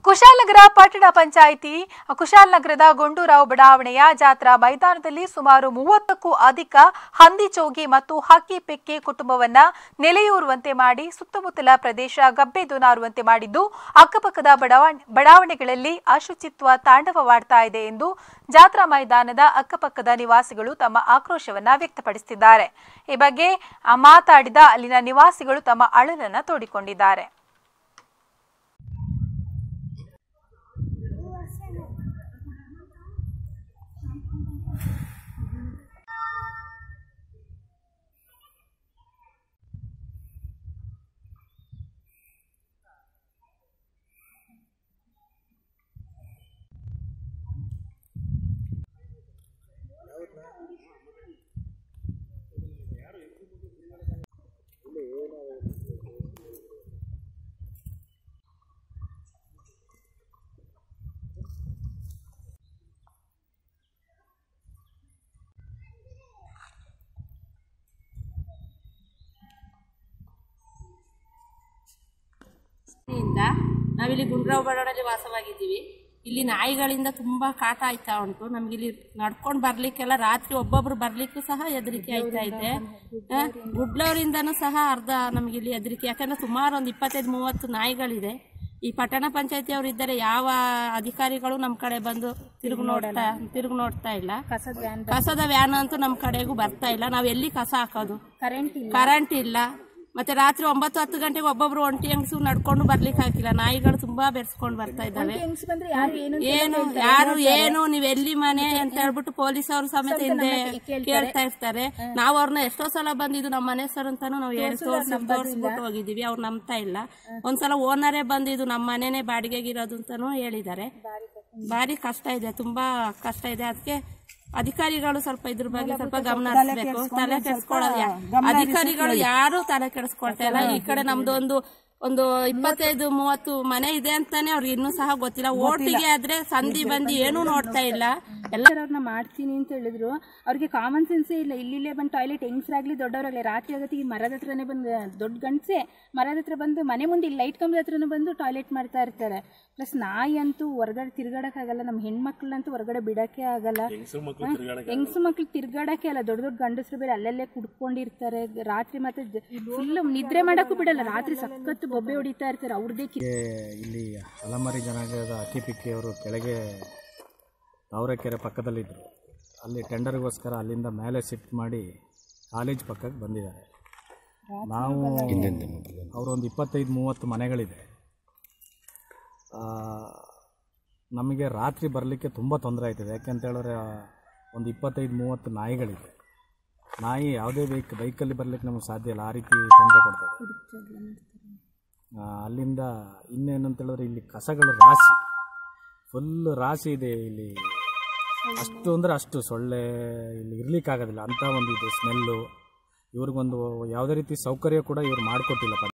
ಕುಶಾಲನಗರ ಪಟ್ಟಣ ಪಂಚಾಯಿತಿ ಕುಶಾಲನಗರದ ಗುಂಡೂರಾವ್ ಬಡಾವಣೆಯ ಜಾತ್ರಾ ಮೈದಾನದಲ್ಲಿ ಸುಮಾರು ಮೂವತ್ತಕ್ಕೂ ಅಧಿಕ ಹಂದಿ ಚೋಗಿ ಮತ್ತು ಹಕ್ಕಿ ಪೆಕ್ಕಿ ಕುಟುಂಬವನ್ನ ನೆಲೆಯೂರುವಂತೆ ಮಾಡಿ ಸುತ್ತಮುತ್ತಲ ಪ್ರದೇಶ ಗಬ್ಬೆದು ನಾರುವಂತೆ ಮಾಡಿದ್ದು ಅಕ್ಕಪಕ್ಕದ ಬಡಾವಣೆ ಬಡಾವಣೆಗಳಲ್ಲಿ ಅಶುಚಿತ್ವ ತಾಂಡವವಾಡ್ತಾ ಇದೆ ಎಂದು ಜಾತ್ರಾ ಮೈದಾನದ ಅಕ್ಕಪಕ್ಕದ ನಿವಾಸಿಗಳು ತಮ್ಮ ಆಕ್ರೋಶವನ್ನ ವ್ಯಕ್ತಪಡಿಸಿದ್ದಾರೆ ಈ ಬಗ್ಗೆ ಆ, ಮಾತಾಡಿದ ಅಲ್ಲಿನ ನಿವಾಸಿಗಳು ತಮ್ಮ ಅಳಲನ್ನ ತೋಡಿಕೊಂಡಿದ್ದಾರೆ ಇಂದ ನಾವಿಲ್ಲಿ ಗುಂಡ್ರಾವ್ ಬಡಾವಣೆಯಲ್ಲಿ ವಾಸವಾಗಿದ್ದೀವಿ ಇಲ್ಲಿ ನಾಯಿಗಳಿಂದ ತುಂಬಾ ಕಾಟ ಆಯ್ತಾ ಉಂಟು ನಮ್ಗೆ ಇಲ್ಲಿ ನಡ್ಕೊಂಡು ಬರ್ಲಿಕ್ಕೆಲ್ಲ ರಾತ್ರಿ ಒಬ್ಬೊಬ್ರು ಬರ್ಲಿಕ್ಕೂ ಸಹ ಹೆದರಿಕೆ ಆಯ್ತಾ ಇದೆ ಆ, ಗುಡ್ಲವರಿಂದನೂ ಸಹ ಅರ್ಧ ನಮ್ಗೆ ಇಲ್ಲಿ ಹೆದರಿಕೆ ಯಾಕಂದ್ರೆ ಸುಮಾರು ಒಂದು ಇಪ್ಪತ್ತೈದು ಮೂವತ್ತು ನಾಯಿಗಳಿದೆ ಈ ಪಟ್ಟಣ ಪಂಚಾಯತಿ ಅವರು ಇದ್ದರೆ ಯಾವ ಅಧಿಕಾರಿಗಳು ನಮ್ಮ ಕಡೆ ಬಂದು ತಿರುಗಿ ನೋಡ್ತಾ ತಿರುಗಿ ನೋಡ್ತಾ ಇಲ್ಲ ಕಸದ ವ್ಯಾನ್ ಅಂತೂ ನಮ್ಮ ಕಡೆಗೂ ಬರ್ತಾ ಇಲ್ಲ ನಾವ್ ಎಲ್ಲಿ ಕಸ ಹಾಕೋದು ಕರೆಂಟ್ ಇಲ್ಲ ಕರೆಂಟ್ ಇಲ್ಲ ಮತ್ತೆ ರಾತ್ರಿ ಒಂಬತ್ತು ಹತ್ತು ಗಂಟೆಗೆ ಒಬ್ಬೊಬ್ರು ಒಂಟಿ ಹೆಂಗಸು ನಡ್ಕೊಂಡು ಬರ್ಲಿಕ್ಕೆ ಹಾಕಿಲ್ಲ ನಾಯಿಗಳು ತುಂಬಾ ಬೆರ್ಸ್ಕೊಂಡು ಬರ್ತಾ ಇದ್ದಾವೆ ಹೆಂಗ್ಸ್ ಬಂದ್ರೆ ಯಾರು ಏನು ಏನು ಯಾರು ಏನು ನೀವ್ ಎಲ್ಲಿ ಮನೆ ಅಂತ ಹೇಳ್ಬಿಟ್ಟು ಪೊಲೀಸ್ ಅವರು ಸಮೇತ ಹಿಂದೆ ಕೇಳ್ತಾ ಇರ್ತಾರೆ ನಾವು ಅವ್ರನ್ನ ಎಷ್ಟೋ ಸಲ ಬಂದಿದ್ದು ನಮ್ಮ ಮನೆ ಸರ್ ಅಂತಾನು ನಾವು ಹೇಳಿ ತೋರ್ಸಿ ತೋರಿಸ್ಬಿಟ್ಟು ಹೋಗಿದೀವಿ ಅವ್ರು ನಂಬ್ತಾ ಇಲ್ಲ ಒಂದ್ಸಲ ಓನರೇ ಬಂದಿದ್ದು ನಮ್ಮ ಮನೆನೇ ಬಾಡಿಗೆಗಿರೋದು ಅಂತಾನು ಹೇಳಿದ್ದಾರೆ ಭಾರಿ ಕಷ್ಟ ಇದೆ ತುಂಬಾ ಕಷ್ಟ ಇದೆ ಅದಕ್ಕೆ ಅಧಿಕಾರಿಗಳು ಸ್ವಲ್ಪ ಇದ್ರ ಬಗ್ಗೆ ಸ್ವಲ್ಪ ಗಮನ ಹರಿಸ್ಬೇಕು ತಲೆ ಕೆಡಿಸ್ಕೊಳ್ಳೋದು ಅಧಿಕಾರಿಗಳು ಯಾರು ತಲೆ ಕೆಡಿಸ್ಕೊಳ್ತಾ ಇಲ್ಲ ಈ ಕಡೆ ನಮ್ದು ಒಂದು ಒಂದು ಇಪ್ಪತ್ತೈದು ಮೂವತ್ತು ಮನೆ ಇದೆ ಅಂತಾನೆ ಅವ್ರಿಗೆ ಇನ್ನೂ ಸಹ ಗೊತ್ತಿಲ್ಲ ಓಟಿಗೆ ಆದ್ರೆ ಸಂಧಿ ಬಂದಿ ಏನೂ ನೋಡ್ತಾ ಇಲ್ಲ ಎಲ್ಲ ಅವ್ರನ್ನ ಮಾಡ್ತೀನಿ ಅಂತ ಹೇಳಿದ್ರು ಅವ್ರಿಗೆ ಕಾಮನ್ ಸೆನ್ಸೇ ಇಲ್ಲ ಇಲ್ಲಿಲ್ಲೇ ಬಂದು ಟಾಯ್ಲೆಟ್ ಹೆಂಗ್ಸ್ರಾಗ್ಲಿ ದೊಡ್ಡವರಾಗ್ಲಿ ರಾತ್ರಿ ಆಗತ್ತೆ ಈ ಮರದ ಹತ್ರನೇ ಬಂದು ದೊಡ್ಡ ಗಂಡಸೆ ಮರದ ಹತ್ರ ಬಂದು ಮನೆ ಮುಂದೆ ಇಲ್ಲಿ ಲೈಟ್ ಕಂಬದ ಹತ್ರನೇ ಬಂದು ಟಾಯ್ಲೆಟ್ ಮಾಡ್ತಾ ಇರ್ತಾರೆ ಪ್ಲಸ್ ನಾಯಿ ಅಂತೂ ಹೊರಗಡೆ ತಿರ್ಗಾಡಕ್ಕಾಗಲ್ಲ ನಮ್ಮ ಹೆಣ್ಮಕ್ಳನ್ನಂತೂ ಹೊರಗಡೆ ಬಿಡಕ್ಕೆ ಆಗಲ್ಲ ಹೆಂಗಸು ಮಕ್ಳು ತಿರ್ಗಾಡಕ್ಕೆ ಅಲ್ಲ ದೊಡ್ಡ ದೊಡ್ಡ ಗಂಡಸರು ಬೇರೆ ಅಲ್ಲಲ್ಲೇ ಕುಡ್ಕೊಂಡಿರ್ತಾರೆ ರಾತ್ರಿ ಮತ್ತೆ ಫುಲ್ ನಿದ್ರೆ ಮಾಡಕ್ಕೂ ಬಿಡಲ್ಲ ರಾತ್ರಿ ಸಖತ್ತು ಬೊಬ್ಬೆ ಹೊಡಿತಾ ಇರ್ತಾರೆ ಅವ್ರದೇ ಕಿ- ಗೆ ಇಲ್ಲಿ ಅಲಮಾರಿ ಜನಾಂಗದ ಅಕ್ಕಿಪಿಕ್ಕಿಯವರು ಕೆಳಗೆ ತಾವರೆಕೆರೆ ಪಕ್ಕದಲ್ಲಿದ್ದರು ಅಲ್ಲಿ ಟೆಂಡರ್ಗೋಸ್ಕರ ಅಲ್ಲಿಂದ ಮೇಲೆ ಶಿಫ್ಟ್ ಮಾಡಿ ಕಾಲೇಜ್ ಪಕ್ಕಕ್ಕೆ ಬಂದಿದ್ದಾರೆ ನಾವು ಅವರೊಂದು ಇಪ್ಪತ್ತೈದು ಮೂವತ್ತು ಮನೆಗಳಿದೆ ಆ, ನಮಗೆ ರಾತ್ರಿ ಬರಲಿಕ್ಕೆ ತುಂಬ ತೊಂದರೆ ಆಯ್ತದೆ ಯಾಕೆಂತ ಹೇಳಿದ್ರೆ ಆ, ಒಂದು ಇಪ್ಪತ್ತೈದು ಮೂವತ್ತು ನಾಯಿಗಳಿದೆ ನಾಯಿ ಯಾವುದೇ ಬೈಕ್ ಬೈಕಲ್ಲಿ ಬರಲಿಕ್ಕೆ ನಮಗೆ ಸಾಧ್ಯ ಇಲ್ಲ ಆ ರೀತಿ ತೊಂದರೆ ಕೊಡ್ತದೆ ಆ, ಅಲ್ಲಿಂದ ಇನ್ನೇನಂತ ಹೇಳಿದ್ರೆ ಇಲ್ಲಿ ಕಸಗಳು ರಾಶಿ ಫುಲ್ ರಾಶಿ ಇದೆ ಇಲ್ಲಿ ಅಷ್ಟು ಅಂದರೆ ಅಷ್ಟು ಸೊಳ್ಳೆ ಇಲ್ಲಿ ಇರ್ಲಿಕ್ಕಾಗೋದಿಲ್ಲ ಅಂಥ ಒಂದು ಇದು ಸ್ಮೆಲ್ಲು ಇವ್ರಿಗೊಂದು ಯಾವುದೇ ರೀತಿ ಸೌಕರ್ಯ ಕೂಡ ಇವ್ರು ಮಾಡಿಕೊಟ್ಟಿಲ್ಲ